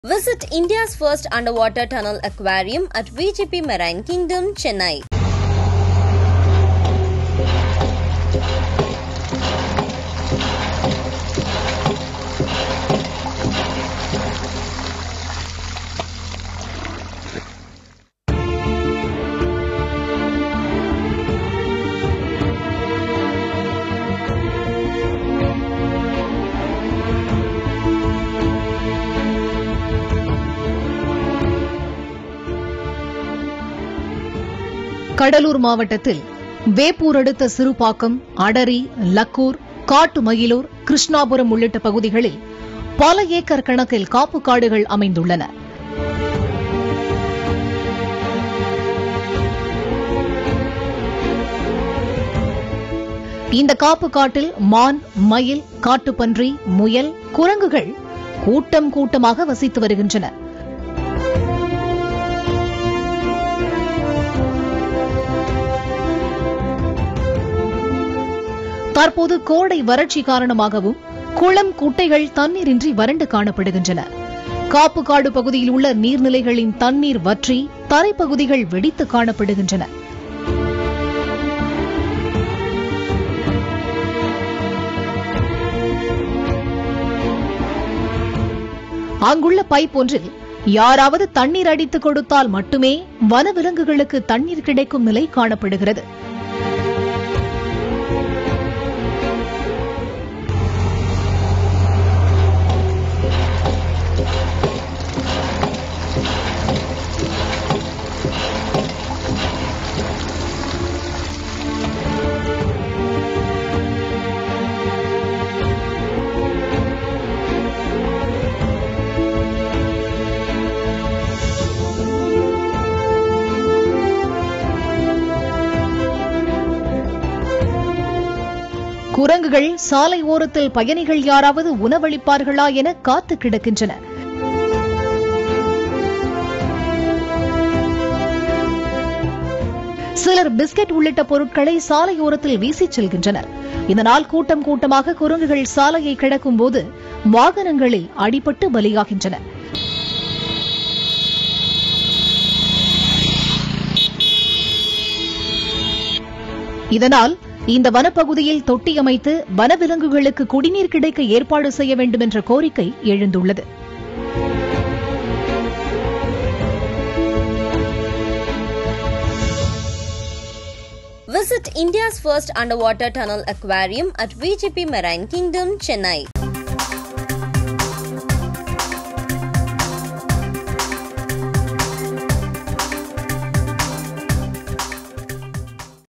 Visit India's first underwater tunnel aquarium at VGP Marine Kingdom, Chennai. Cuddalore மாவட்டத்தில் வேப்பூர் அடுத்த சிறுபாக்கம் அடரி லக்கூர் காட்டுமயிலூர் கிருஷ்ணாபுரம் உள்ளிட்ட பகுதிகளில் பல ஏக்கர் கணக்கில் காப்பு காடுகள் அமைந்துள்ளன இந்த காப்பு காட்டில் மான் மயில் காட்டுப்பன்றி முயல் குரங்குகள் கூட்டம் கூட்டமாக வசித்து வருகின்றன தற்போது கோடை வறட்சி காரணமாகவும் குளம் குட்டைகள் தண்ணீரின்றி வறண்டு காணப்படுகின்றன காப்புக்காடு பகுதியில் உள்ள நீர்நிலைகளின் தண்ணீர் வற்றி தரைப்பகுதிகள் வெடித்து காணப்படுகின்றன அங்குள்ள பைப் ஒன்றில் யாராவது தண்ணீர் அடித்துக் கொடுத்தால் மட்டுமே வனவிலங்குகளுக்கு தண்ணீர் கிடைக்கும் நிலை காணப்படுகிறது குரங்குகள் சாலை ஓரத்தில் பயணிகள் யாராவது உணவளிப்பார்களா என காத்து கிடக்கின்றன சிலர் பிஸ்கட் உள்ளிட்ட பொருட்களை சாலையோரத்தில் வீசிச் செல்கின்றனர் இதனால் கூட்டம் கூட்டமாக குரங்குகள் சாலையை கிடக்கும் போது வாகனங்களில் அடிபட்டு பலியாகின்றன இதனால் இந்த வனப்பகுதியில் தொட்டி அமைத்து வனவிலங்குகளுக்கு குடிநீர் கிடைக்க ஏற்பாடு செய்ய வேண்டும் என்ற கோரிக்கை எழுந்துள்ளது Visit India's first underwater tunnel aquarium at VGP Marine Kingdom, Chennai.